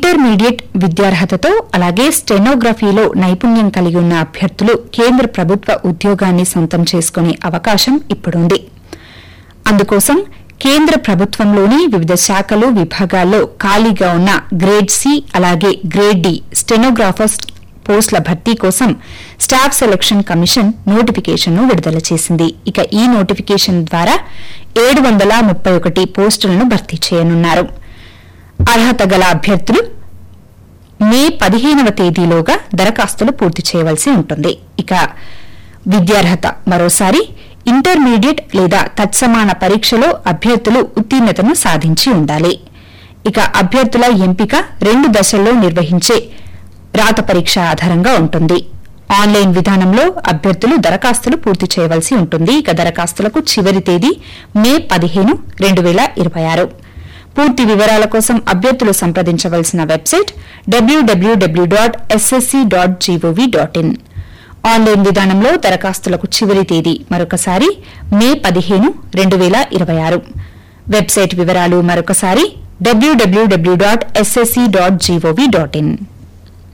intermediate విద్యార్హతతో అలాగే స్టెనోగ్రఫీలో నైపుణ్యం కలిగి ఉన్న అభ్యర్థులు కేంద్ర ప్రభుత్వ ఉద్యోగాన్ని సొంతం చేసుకునే అవకాశం ఇప్పుడుంది అందుకోసం కేంద్ర ప్రభుత్వంలోని వివిధ శాఖలు విభాగాల్లో ఖాళీగా ఉన్న గ్రేడ్ సి అలాగే గ్రేడ్ డి స్టెనోగ్రాఫర్స్ పోస్టుల భర్తీ కోసం స్టాఫ్ సెలక్షన్ కమిషన్ నోటిఫికేషన్ను విడుదల చేసింది ఇక ఈ నోటిఫికేషన్ ద్వారా ఏడు వందల ముప్పై ఒకటి పోస్టులను భర్తీ చేయనున్నారు అర్హత గల అభ్యర్థులు మే పదిహేనవ తేదీలోగా దరఖాస్తులు పూర్తి చేయవలసి ఉంటుంది ఇక విద్యార్హత మరోసారి ఇంటర్మీడియట్ లేదా తత్సమాన పరీక్షలో అభ్యర్థులు ఉత్తీర్ణతను సాధించి ఉండాలి ఇక అభ్యర్థుల ఎంపిక రెండు దశల్లో నిర్వహించే రాత పరీక్ష ఆధారంగా ఉంటుంది ఆన్లైన్ విధానంలో అభ్యర్థులు దరఖాస్తులు పూర్తి చేయవలసి ఉంటుంది ఇక దరఖాస్తులకు చివరి తేదీ మే పదిహేను రెండు వేల ఇరవై ఆరు పూర్తి వివరాల కోసం అభ్యర్థులు సంప్రదించవలసిన website W W W dot SSC dot G O V dot in online విధానంలో దరఖాస్తులకు చివరి తేదీ మరొకసారి మే పదిహేను రెండు వేల ఇరవై ఆరు వెబ్సైట్ వివరాలు మరొకసారి W W W dot SSC dot G O V dot in